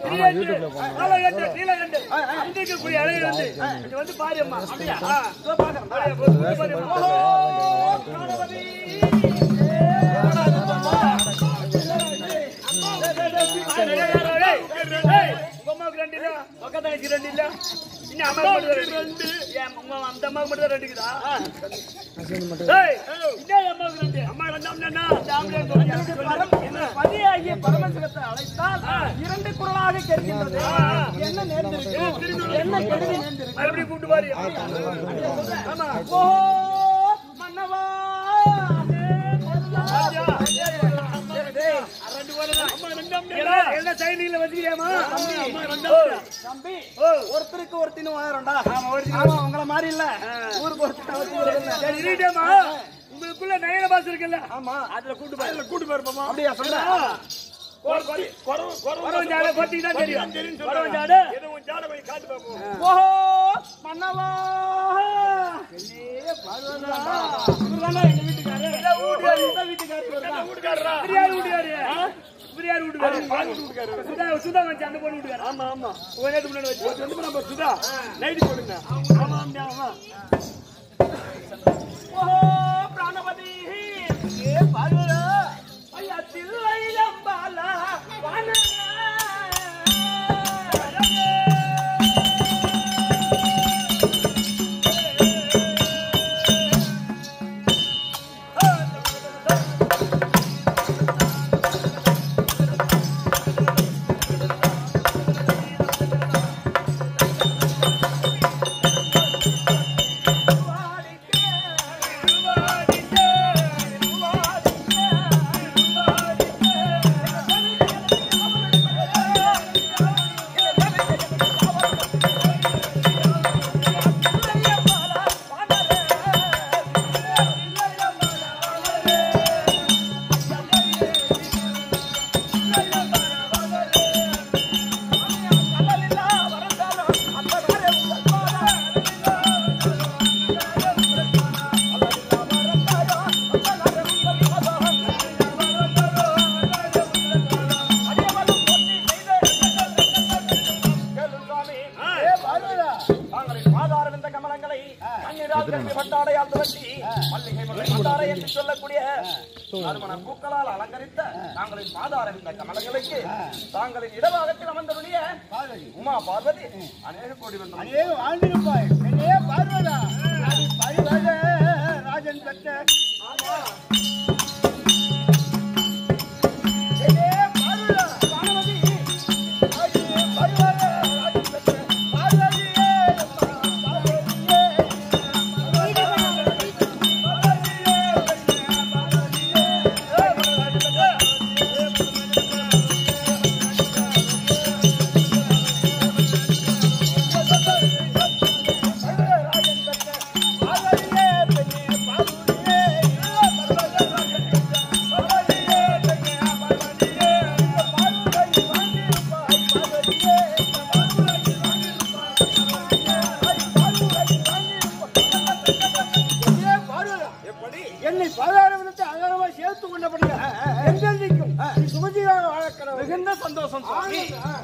திரியேற்று, காலகண்டு, நீலகண்டு, அந்திக்கக்கூடிய அழகு வந்து, இங்க வந்து பாரு அம்மா. அப்படியா? ஆ, இதோ பார்க்கறேன். பாரு, பாரு, பாரு அம்மா. ஓஹோ, கணபதி. டேய், டேய், டேய், உங்க அம்மாவுக்கு ரெண்டு இல்ல, பக்கத்து தங்கச்சிக்கு ரெண்டு இல்ல. இன்னும் அம்மாவுக்கு மட்டும் தான் ரெண்டு. ஏன் உங்க அந்த அம்மாவுக்கு மட்டும் தான் ரெண்டு இருக்குதா? டேய், இன்னும் அம்மாவுக்கு ரெண்டு. அம்மா ரெண்டு அம்மா அந்த ஆம்பளை சொல்லியா? என்ன? பதியாகிய பரமசிவத்தை அழைத்தால் இரண்டு குரலாக கேட்கின்றது என்ன நேர்ந்திருக்கு என்ன கெடுதி நேர்ந்திருக்கு மறுபடியும் கூப்பிட்டு பாரு. ஆமா. ஓ மன்னவா எல்லாம் என்ன சைனிங்ல வச்சுக்கிறியாமா? ஓ, தம்பி ஓ. ஒருத்தருக்கு ஒருத்தின்னு வாழறோம்டா ஆமா உங்கள மாதிரி இல்ல ஊருக்கு ஒருத்தர் ஒருத்தர் சரி, இருட்டேம்மா. உங்களுக்குள்ள நயன பாசம் இருக்குல்ல ஆமா அதுல கூட்டு பாரு கூட்டு பாருப்போமா அப்படியா சொல்ற குறவஞ்சாட கொட்டிக்கு தான் தெரியும் குறவஞ்சாட ஓஹோ மன்னவா இவர்தானே எங்க வீட்டுக்காரரு இந்த வீட்டுக்காரரு பிரியாரு வீட்டுக்காரு பிரியாரு வீட்டுக்காரு சுதா சுதா வச்சு அந்த பொண்ணு வீட்டுக்காரு ஆமா ஆமா கொஞ்ச நேரத்துக்கு முன்னாடி வச்சு வந்து நம்ம சுதா நைட்டு போடுங்க ஆமா ஆமா ஆமா ஓஹோ பிராணபதி ஏ பாருடா ஐயா தில்லை அம்பாலா சொல்லக்கூடிய நறுமண பூக்களால் அலங்கரித்த தாங்களின் மாதாரம் இந்த கமலங்களுக்கு தாங்களின் இடபாகத்தில் அமர்ந்தருடைய உமா பார்வதி அநேக கோடி வந்து அனே வாழ்ந்திருப்பாய் என்னே பார்வதா அது பரிவக ராஜன் பெற்ற என்னே பார்வதா பார்வதி அது பரிவக ராஜன் பெற்ற பார்வதியே அம்மா, பார்வதியே என்னை பாதாரத்தை அகரமாக சேர்த்து கொண்டபடியா என்றென்றைக்கும் நீ சுமதியாக வாழக்கிறவர் மிகுந்த சந்தோஷம் சுவாமி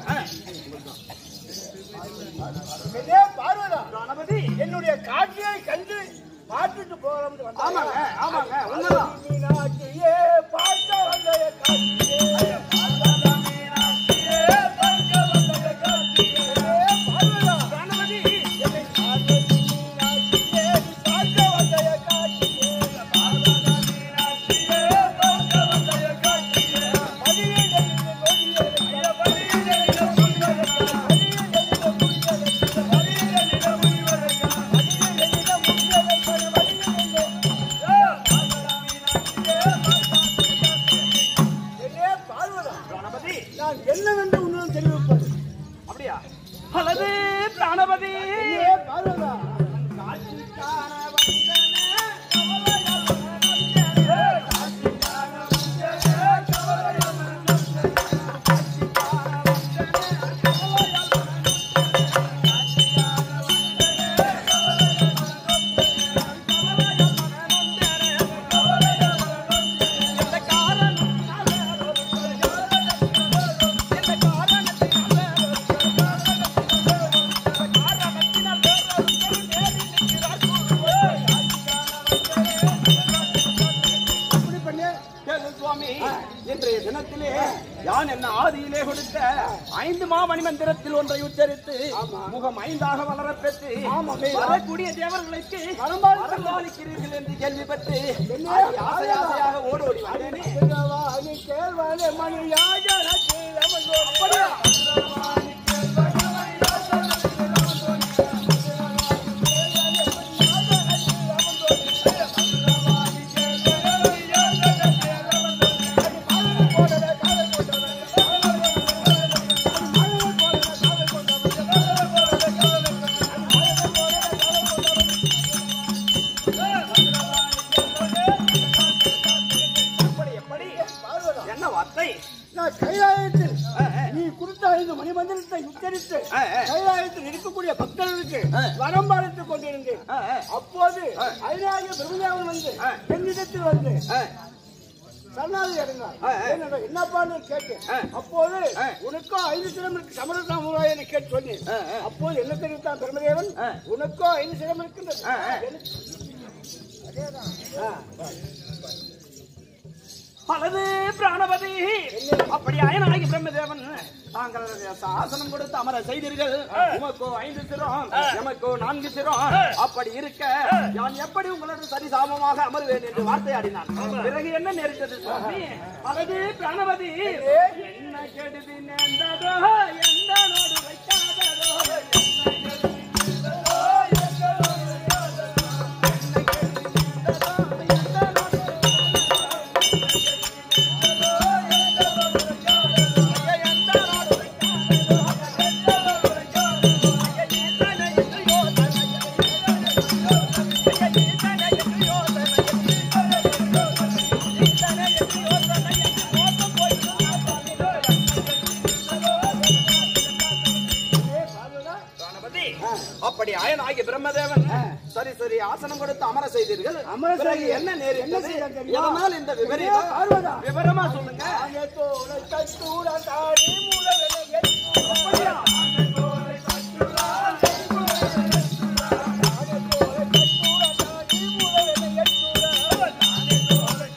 என்னே பார்வதா கணபதி என்னுடைய காட்சியை கண்டு பார்த்துட்டு போறது ஆமாங்க ஆமாங்க உண்மைதான் மீனாட்சியே பார்க்க வந்த காட்சியே பார்வதா மீனாட்சியே பார்க்க வந்த காட்சியே பார்வதா கணபதி என்னை பார்வதி மீனாட்சியே பார்க்க வந்த காட்சியே பார்வதா மீனாட்சியே பார்க்க வந்த காட்சியே பதினேழு கொடியே பதினேழு நான் என்னவென்று உன்னிடம் தெரிவிப்பது அப்படியா அல்லது பிராணபதி ஏ பார்வதா இந்த காரணத்தை யான் என்ன ஆதியிலே கொடுத்த ஐந்து மாமணி மந்திரத்தில் ஒன்றை உச்சரித்து முகம் ஐந்தாக வளரப் பெற்று வரக்கூடிய தேவர்களுக்கு வரம்பாளிக்கிறீர்கள் என்று கேள்விப்பட்டு ஆசை ஆசையாக ஓடோடி வந்தேனே நீ கேள்வானே மணியாக அப்படியா எப்படி எப்படி என்ன வார்த்தை நான் கைலாயத்தில் நீ கொடுத்த ஐந்து மணி மந்திரத்தை உச்சரித்து ஆ, ஆ. கைலாயத்தில் இருக்கக்கூடிய பக்தர்களுக்கு ஆ. வரம் பாலித்துக் கொண்டிருந்தேன் ஆ, ஆ. அப்போது ஐநாய பிரம்மதேவன் வந்து ஆ. என்னிடத்தில் வந்து ஆ, சரணாதி அடைந்தார் ஆ, ஆ. என்னடா, என்னப்பான்னு கேட்டேன் ஆ. அப்போது அப்போது உனக்கோ ஐந்து சிரம் இருக்கு சமரசம் என்று கேட்டு சொன்னேன் ஆ, ஆ. அப்போது என்ன தெரிவித்தான் பிரம்மதேவன் ஆ. உனக்கோ ஐந்து சிரம் இருக்கின்றது ஆ, ஆ. எனக்கு- ஆ. பலது பிராணபதி அப்படி அயனாகி பிரம்மதேவன் தாங்கள் சாசனம் கொடுத்து அமர செய்தீர்கள் உமக்கோ ஐந்து சிரம் எமக்கோ நான்கு சிரம் அப்படி இருக்க நான் எப்படி உங்களோட சரிசாமமாக அமருவேன் என்று வார்த்தையாடினான் பிறகு என்ன நேரிட்டது சுவாமி பலது பிராணபதி என்ன கெடுதி நேர்ந்ததோ எந்த நோடு வைக்காததோ கணபதி, அப்படி அயனாகி பிரம்மதேவன் சரி சரி ஆசனம் கொடுத்து அமர செய்தீர்கள் அமர பிறகு செய்து- என்ன என்ன நேரிட்டது செய்தார் தெரியுமா? எதனால் இந்த ஏ, விபரீதம் பார்வதா. விவரமா சொல்லுங்க ஆயத்தோலை தட்டூர தாடி மூலவென எத்தூர. அப்படியா? ஆயத்தோலை தட்டூர தாடி மூலவென எத்தூர.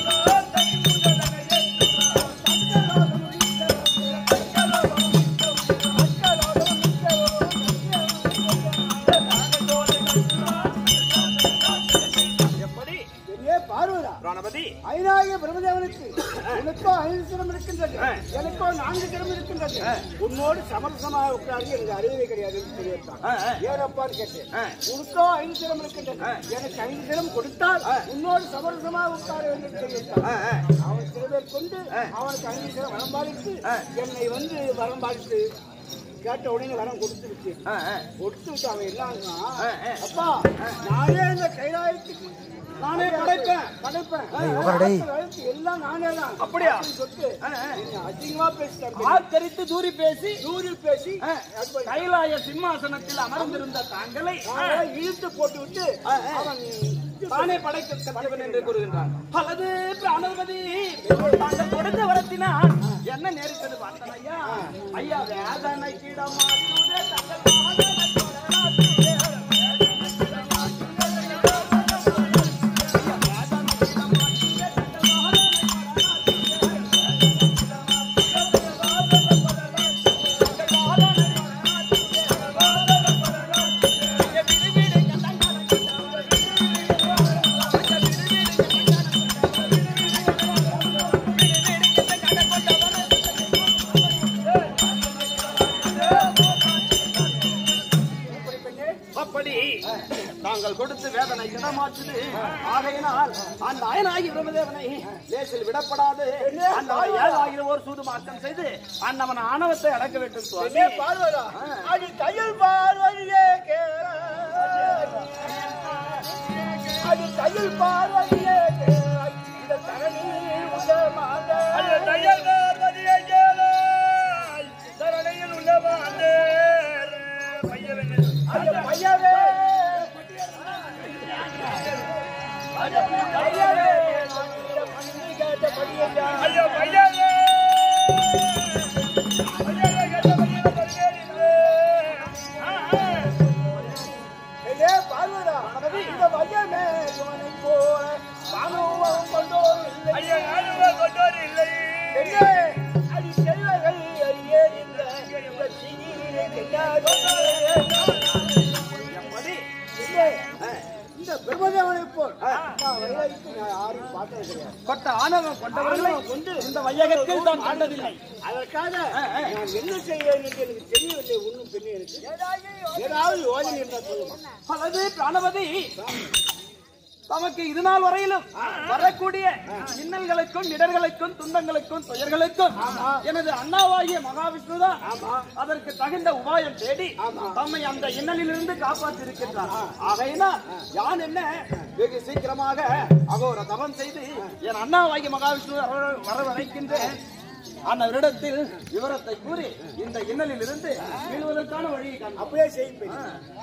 எப்படி ஏ பார்வதா கணபதி ஐநாய பிரம்மதேவனுக்கு உனக்கோ ஐந்து சிரம் இருக்கின்றது எனக்கோ நான்கு சிரம் இருக்கின்றது உன்னோடு சமரசமாக உட்கார்ந்து எனக்கு அறிவே கிடையாது என்று தெரிவித்தான் ஆ, ஆ. ஏனப்பான்னு கேட்டேன் ஆ. உனக்கோ ஐந்து சிரம் இருக்கின்றது எனக்கு ஐந்து சிரம் கொடுத்தால் உன்னோடு சமரசமாக உட்கார வேண்டும் என்று தெரிவித்தான் ஆ, ஆ. அவன் சில பேர் கொண்டு அவனுக்கு ஐந்து சிரம் வரம் பாலித்து என்னை வந்து வரம் பாலித்து கேட்ட உடனே வரம் கொடுத்து விட்டு ஆ, ஆ. கொடுத்து விட்டு அவன் என்னன்னா ஆ, ஆ. அப்பா நானே இந்த கைலாயத்துக்கு நானே படைப்பேன். படைப்பேன் வளர்த்து எல்லாம் நானே தான் அப்படியா? அப்படின்னு சொல்லிட்டு ஆ, ஆ. நீங்க அதிகமா பேசிட்டாங்க ஆத்தரித்து தூரி பேசி தூரில் பேசி ஆ, கைலாய சிம்மாசனத்தில் அமர்ந்திருந்த தாங்களை அவனை இழுத்து போட்டு விட்டு அவன் தானே படைக்க கற்றவன் என்று கூறுகின்றான் அல்லது பிராணபதி தாங்கள் கொடுத்த வரத்தினால் என்ன நேரிட்டது பார்த்தன் ஐயா ஐயா வேதனை கிடமாட்டுதே தங்கள் பாதனை தொடராட்டுதே. அப்படி தாங்கள் கொடுத்து வேதனை இடமாற்றுது ஆகையினால் அந்த அயனாகி பிரம்மதேவனை லேசில் விடப்படாது அந்த ஏழாகிற ஒரு சூதுமாக்கம் செய்து அண்ணவன் ஆணவத்தை அடக்க வேண்டும் சுவாமி பார்வதா அது தையல் பார்வதியே கேள அது தையல் பார்வதியே கேள இந்த தரணி உதமாக ஐயா, தையல் பார்வதியை கேளாய். சரணையில் உள்ளவாண்டே. பையவனே. அந்த பையவே அந்த பையவே பணிந்து கேட்ட படியா ஐயா, பையனே. பையனே, கேட்ட பையனே, பையனே. ஆ, ஆ. ஏ பார்வதா இந்த பையமே இவனை போல அனுபவம் கொண்டோர் இல்லை ஐயா, யாருமே கொண்டோர் இல்லை. என்ன அது வரைக்கும் நான் யாரையும் பார்த்தது கிடையாது கொட்ட ஆணவம் கொண்டவர்களை கொண்டு இந்த வையகத்தில் தான் கண்டதில்லை அதற்காக நான் என்ன செய்வேன் என்று எனக்கு தெரியவில்லை ஒன்றும் பெண்ணு எனக்கு ஏதாவது யோஜனை இருந்தால் சொல்லுங்க அல்லது பிராணபதி தமக்கு இது நாள் வரையிலும் வரக்கூடிய இன்னல்களுக்கும் இடர்களுக்கும் துன்பங்களுக்கும் துயர்களுக்கும் எனது அண்ணாவாகிய மகாவிஷ்ணு தான் அதற்கு தகுந்த உபாயம் தேடி தம்மை அந்த இன்னலிலிருந்து காப்பாற்றிருக்கின்றார் ஆகையினால் யான் என்ன வெகு சீக்கிரமாக அகோர தவம் செய்து என் அண்ணாவாகிய மகாவிஷ்ணு வர- வரவழைக்கின்றேன் அன்னவரிடத்தில் விவரத்தை கூறி இந்த இன்னலில் இருந்து மீள்வதற்கான வழியை காண்போம். அப்படியே செய்வேன்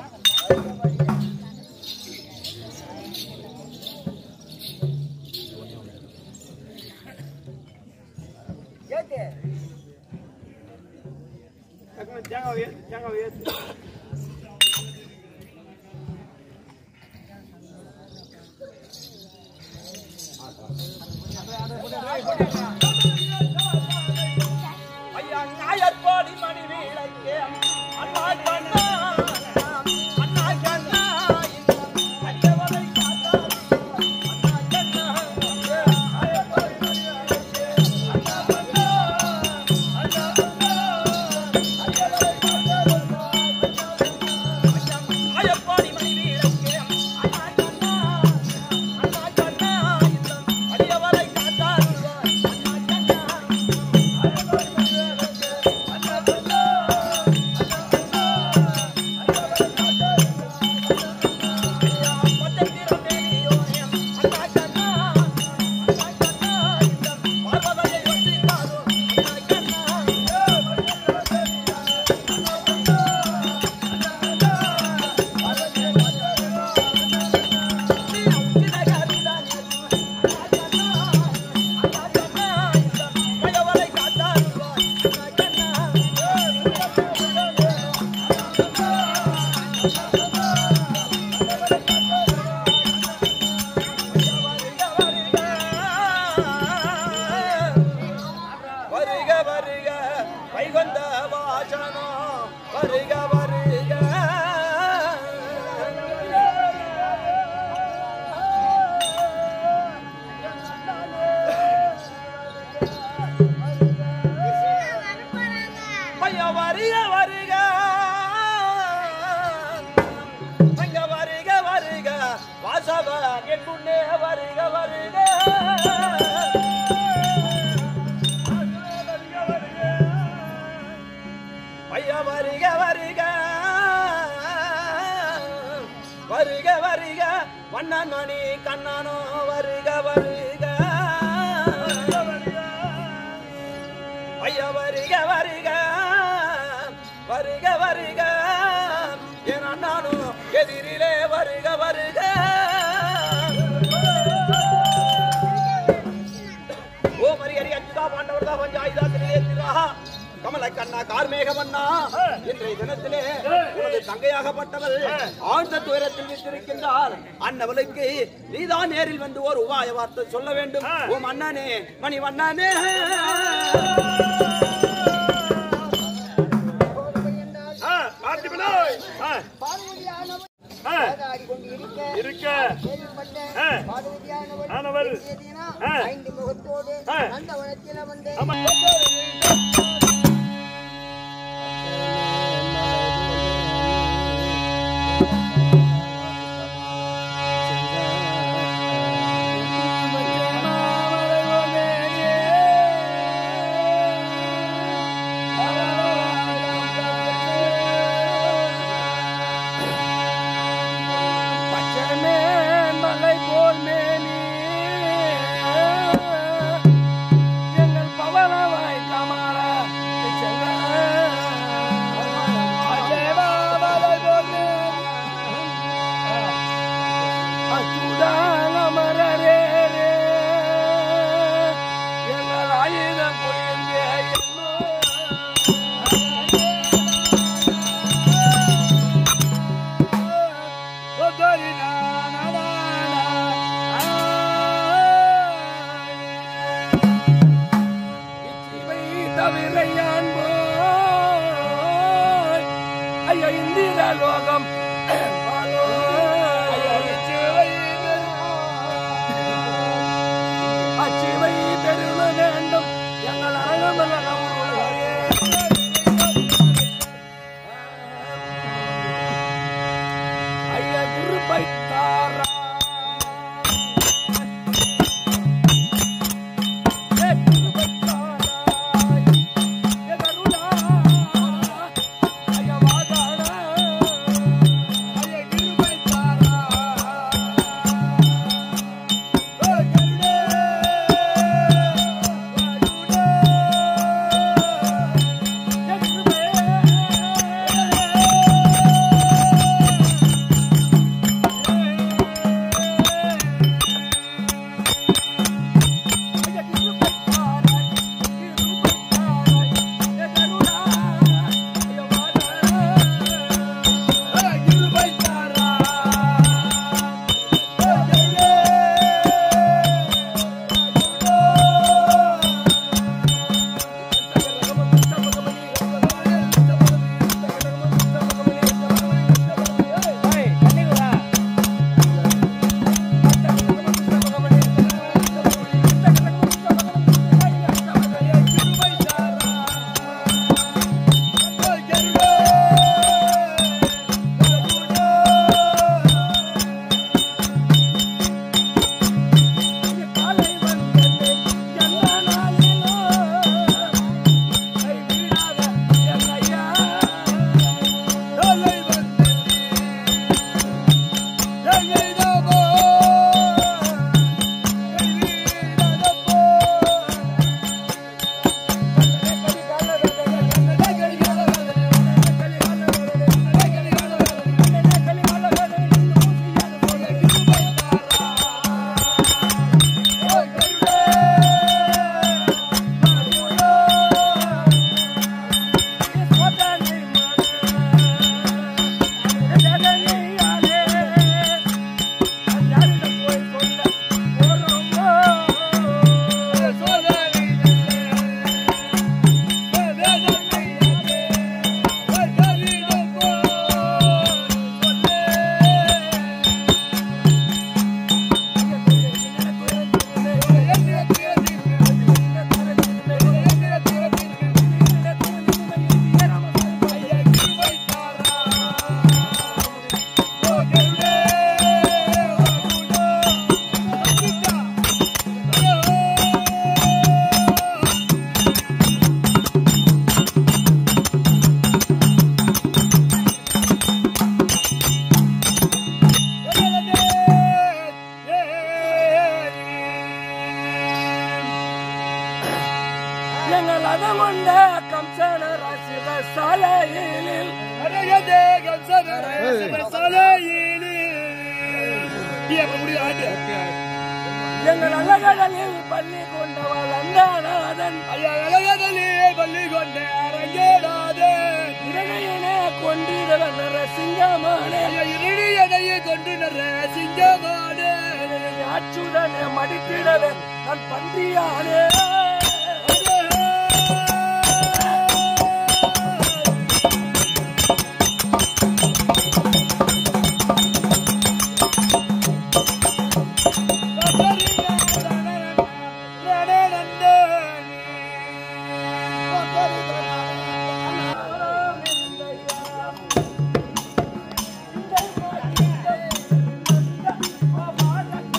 ஐயா ஞாயற்பாடி மணி விளக்கே அண்ணா கண்ணா அண்ணா கண்ணா ஐயவரை காத்தா அண்ணா கண்ணா ஞாயற்பாடி மணி விளக்கே அண்ணா கண்ணா அண்ணா கண்ணா ஐயவரை காத்தா ஞாயற்பாடி மணி விளக்கே அண்ணா கண்ணா அண்ணா கண்ணா ஐயவரை காத்தா அண்ணா கண்ணா வருக வருக வைகுந்த வாசனோ வருக வருக ஐயா வருக வருக அங்க வருக வருக வாசவ என் முன்னே வருக வருக ஐயா வருக வருக வருக வருக வண்ணன் மணி கண்ணனோ வருக வருக ஐயா வருக வருக வருக வருக என் அண்ணானும் எதிரிலே வருக வருக ஓ மரியரி அஞ்சுதா பாண்டவர்தா பஞ்சாயுதா திரிலேந்திரா கமல கண்ணா கார்மேகமண்ணா இன்றைய தினத்திலே உனது தங்கையாகப்பட்டவள் ஆழ்ந்த துயரத்தில் விட்டிருக்கின்றார் அன்னவளுக்கு நீதான் நேரில் வந்து ஒரு உபாய வார்த்தை சொல்ல வேண்டும் ஓ மன்னனே மணி வண்ணனே பார்த்திபனாய் பார்வதியானவள் ஆ. ஆடி கொண்டு இருக்க இருக்க கேள்விப்பட்ட ஆ. பார்வதியானவள் ஆனவள். பேசியதினா, ஆ. ஐந்து முகத்தோடு ஆ. அந்த வனத்தில வந்து ஆமா. மலை போல் மேனி எங்கள் பவனவாய் கமார அச்சுதானமரே எங்கள் ஆயுதம் புரிந்தே இச்சிவை தவிர யான் போய் ஐயா இந்திர லோகம் ஐயா இச்சிவை எங்கள் அதமுண்ட கம்சன ராசித சாலையில் எங்கள் அழகடலில் பள்ளி கொண்டவள் அந்தாநாதன் இறையனே கொண்டிருவன் நரசிங்கமானே அச்சுடனே மடித்திடவே நான் பன்றியானே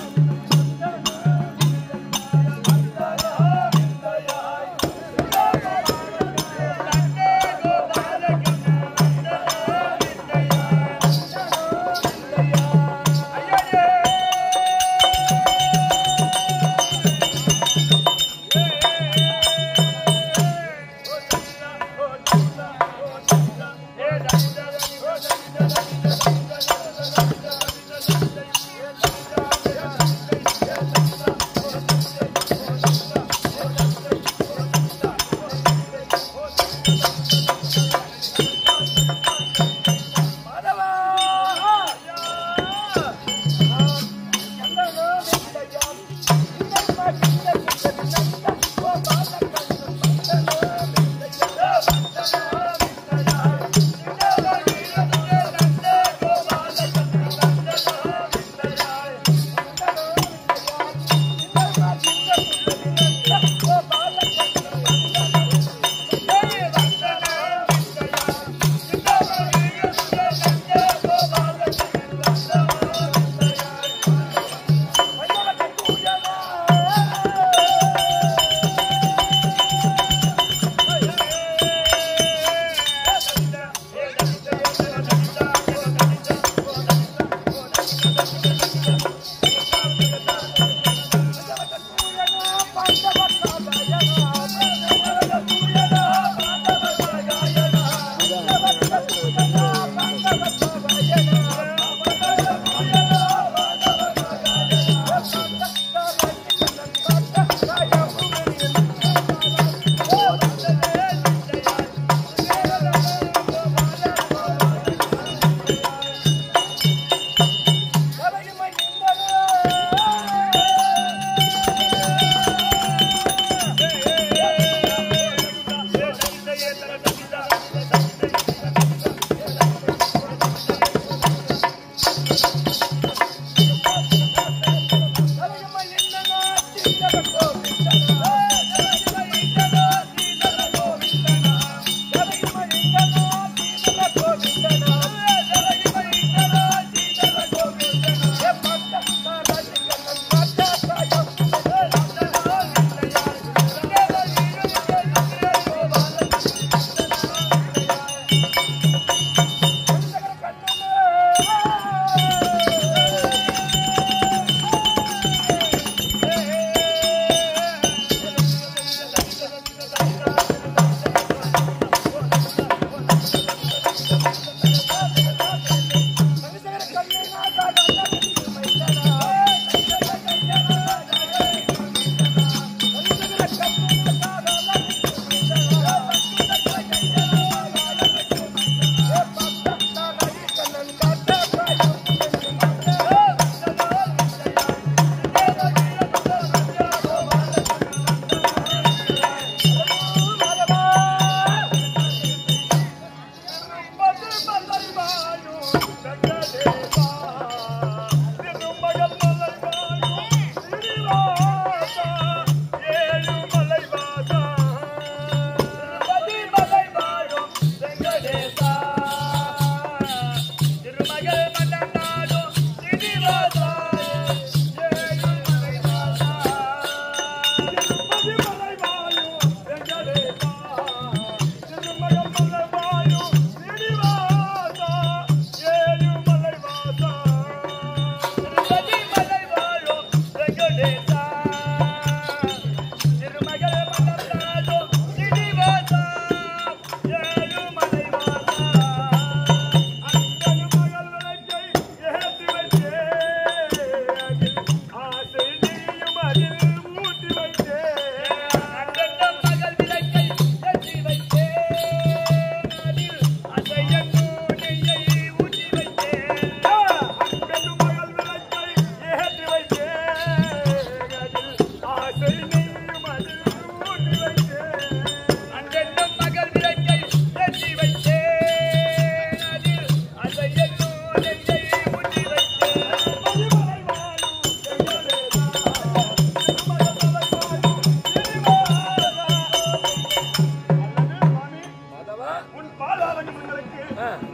ஆ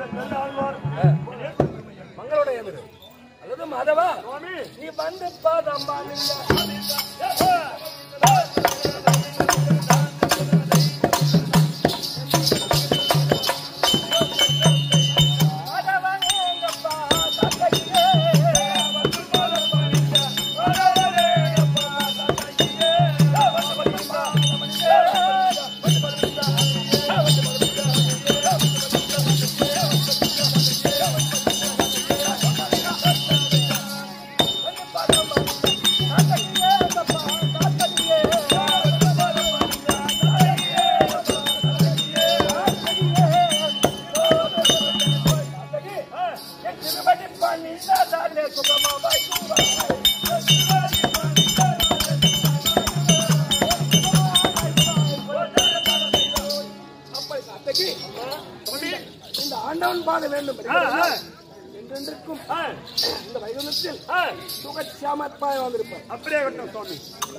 இந்த நல்ல ஆழ்வார் மங்களுடைய எதிர் அல்லது மாதவா சுவாமி நீ வந்து பாதம்பா இந்த ஆண்டவன் பாத வேண்டும் என்றென்றைக்கும் இந்த வைகுந்தத்தில் சுகச்சாமத்மாய் வந்திருப்பார் அப்படியே கட்டும் சுவாமி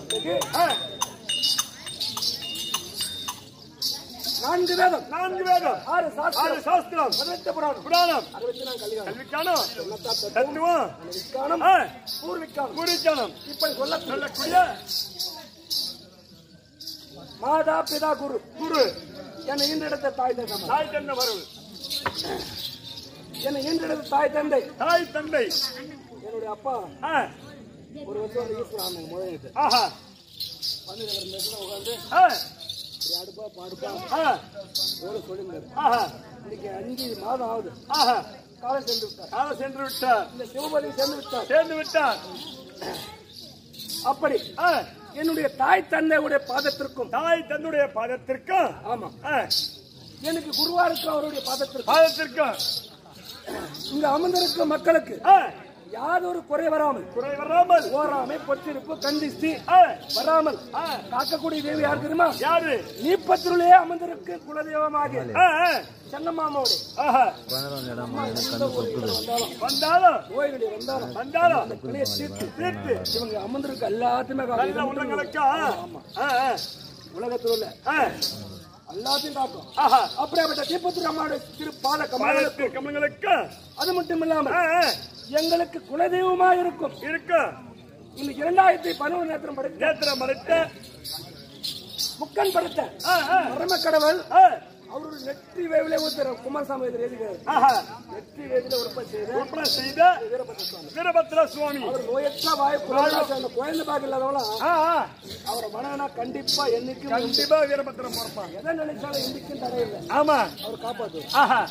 நான்கு வேதம் நான்கு வேதம் ஆறு ஆறு சாஸ்திரம் சாஸ்திரம் பதினெட்டு புராணம் புராணம் அறுபத்தி நான்கு கலிகாலம் கல்விக்கானம் தொண்ணூத்தாறு தத்துவம் விக்கானம் ஆ, பூர்விக்கானம் குறிக்கானம் இப்படி சொல்ல சொல்லக்கூடிய மாதா பிதா குரு குரு என்னை ஈன்றெடுத்த தாய் தந்தை தாய் தந்தை வரவு என்னை ஈன்றெடுத்த தாய் தந்தை தாய் தந்தை என்னுடைய அப்பா ஆ, ஒரு வருஷம் வந்து ஈஸ்வராமன் முதலிட்டு ஆஹா பன்னிரண்டு நேரத்தில் உட்காந்து ஆ, இப்படி அடுப்பா பாடுப்பா ஆ, எவ்வளோ சொல்லியிருந்தாரு ஆஹா இன்னைக்கு அஞ்சு மாதம் ஆகுது ஆஹா காலம் சென்று விட்டார் காலம் சென்று விட்டார் இந்த சிவபதி சென்று விட்டார் சேர்ந்து விட்டார் அப்படி ஆ, என்னுடைய தாய் தந்தையுடைய பாதத்திற்கும் தாய் தன்னுடைய பாதத்திற்கும் ஆமா ஆ, எனக்கு குருவா இருக்கிற அவருடைய பாதத்திற்கும் பாதத்திற்கும் இங்க அமர்ந்திருக்கும் மக்களுக்கு ஆ, யாதொரு குறை வராமல் குறை வராமல் ஓராமை பொற்றிருப்பு கந்திஸ்தி ஆ, வராமல் ஆ, காக்கக்கூடிய தேவி யார் தெரியுமா யாரு நீப்பத்திலே அமர்ந்திருக்கு குலதெய்வமாக ஆ, ஆ, சென்னமாமாவுடைய ஆஹா அம்மா எந்த ஊருக்கு வந்தாலும் வந்தாலும் நோய்களை வந்தாலும் வந்தாலும் அந்த பிள்ளையை தீர்த்து தீர்த்து இவங்க அமர்ந்திருக்க எல்லாத்தையுமே நல்ல காக்கும் உள்ளங்களுக்கா ஆ, ஆ, உலகத்தில் உள்ள ஆ, எல்லாத்தையும் காக்கும் ஆஹா அப்படியாப்பட்ட தீபத்துக்கு அம்மாவுடைய திருப்பாத கமலம் பாதத்து கமலங்களுக்கு அது மட்டும் இல்லாமல் ஆ, ஆ, எங்களுக்கு குலதெய்வமா இருக்கும் இருக்கும் இந்த இரண்டாயிரத்தி பதினொன்று நேத்திரம் படைத்த நேத்திர மறைத்த முக்கன் படைத்த ஆ, ஆ, பரம கடவுள் ஆ, அவருடைய நெற்றி வேவிலே ஊத்துற குமாரசாமி எதிர் எழுதுகிறார் ஆஹா நெற்றி வேவில உற்பத்தி செய்த உற்பத்தி செய்த வீரபத்ர சுவாமி வீரபத்ர சுவாமி அவர் நோயற்ற வாய் குழந்தை அந்த குழந்தை பாக்கு இல்லாதவளா ஆ, ஆ, அவரை மனனா கண்டிப்பா என்னைக்கும் கண்டிப்பா வீரபத்திரம் பொறுப்பாங்க எதை நினைச்சாலும் இன்னைக்கும் தடையில்லை ஆமா அவர் காப்பாத்து ஆஹா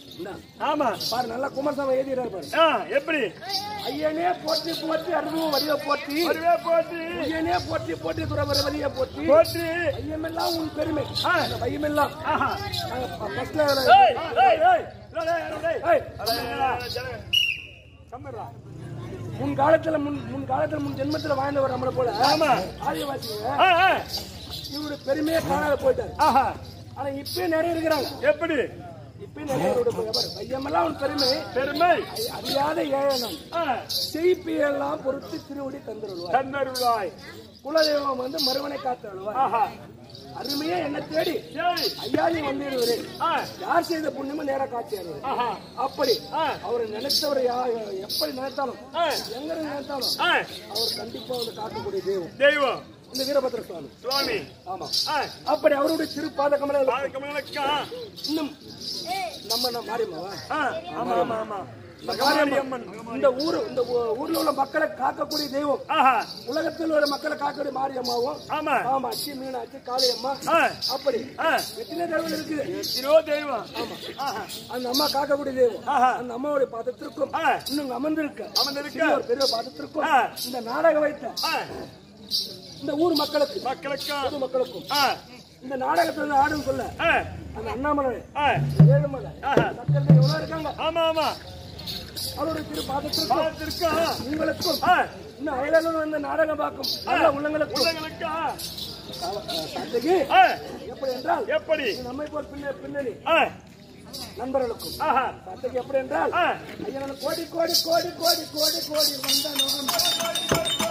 ஆமா பாரு நல்லா குமாரசாமி எழுதிடுறாரு பாரு ஆ, எப்படி ஐயனே போற்றி போற்றி அருவும் வரிய போற்றி வருவே போட்டி ஐயனே போற்றி போற்றி துறவர வரிய போற்றி போட்டி ஐயமெல்லாம் உன் பெருமை ஆ. அந்த பையமெல்லாம் ஆஹா நாங்க ஃபர்ஸ்ட்ல ஏய், ஏய், ஏய், டேய், டேய், டேய். ஏய், அட, என்னடா, ஜனங்க. கம்மிடுறா. முன் காலத்துல முன் முன் காலத்துல முன் ஜென்மத்துல வாழ்ந்தவர் நம்மள போல ஆமா ஆதிவாசிங்க ஆ, ஆ. இவருடைய பெருமையே காணாத போயிட்டாரு ஆஹா ஆனா இப்பயும் நிறைய இருக்கிறாங்க எப்படி இப்பயும் நிறைய பேரோட போய் பாரு. பையமெல்லாம் உன் பெருமை பெருமை ஐ- அறியாத ஏழனம் ஆ, செய்ப்பியெல்லாம் பொறுத்து திருவடி தந்துருவார் தன்னருளாய் குலதெய்வம் வந்து மறுவனை காத்தருவார் ஆஹா அருமையா என்ன தேடி சரி ஐயா நீ வந்திருவரே ஆ, யார் செய்த புண்ணியமும் நேரா காட்சி அருவார் ஆஹா அப்படி ஆ, அவரை நினைத்தவர் யா- எப்படி நினைத்தாலும் ஆ, எங்க நினைத்தாலும் ஆ. அவர் கண்டிப்பா வந்து காக்கக்கூடிய தெய்வம் தெய்வம் இந்த வீரபத்ர சுவாமி சுவாமி ஆமா ஆ, அப்படி அவருடைய திருப்பாத கமல பாதகமலக்கா. இன்னும் நம்ம நம்ம மாரியம்மாவா ஆ, ஆமா ஆமா ஆமா இந்த மகாமாரி மாரியம்மன் அம்மன் இந்த ஊரு இந்த ஊ- ஊர்ல உள்ள மக்களை காக்கக்கூடிய தெய்வம் ஆஹா உலகத்தில் உள்ள மக்களை காக்கக்கூடிய மாரியம்மாவும் ஆமா காமாட்சி மீனாட்சி காளியம்மா ஆ, அப்படி ஆ. எத்தனை தெய்வம் இருக்குது எத்தனையோ தெய்வம் ஆஹா அந்த அம்மா காக்கக்கூடிய தெய்வம் ஆஹா. அந்த அம்மாவுடைய பாதத்திற்கும் ஆ. இன்னும் அமர்ந்திருக்க அமர்ந்திருக்க. சிறியோர் பெரிய பாதத்திற்கும் ஆ. இந்த நாடகம் வைத்த ஆ, இந்த ஊர் மக்களுக்கு மக்களுக்கா பொது மக்களுக்கும் ஆ, இந்த நாடகத்துல இருந்து ஆடும் சொல்ல ஆ, அந்த அண்ணாமலை ஆ, ஏழுமலை ஆஹா. சக்கரத்தை எவ்வளவு இருக்காங்க ஆமா ஆமா அவருடைய திரு பாதத்திற்கும் பாதத்திற்கா உங்களுக்கும் ஆ, இன்னும் அயலில் வந்து நாடகம் பார்க்கும் நல்ல உள்ளங்களுக்கும் உள்ளங்களுக்கா தந்தைக்கு ஆ, எப்படி என்றால் எப்படி இது நம்மை போல் பின்ன பின்னணி ஆ, நண்பர்களுக்கும் ஆஹா தந்தைக்கு எப்படி என்றால் ஆ, ஐயா நான் கோடி கோடி கோடி கோடி கோடி கோடி வந்தனம்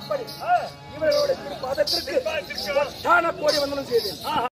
இப்படி இவர்களுடைய பதத்திற்கு கோடி வந்தனம் செய்தேன்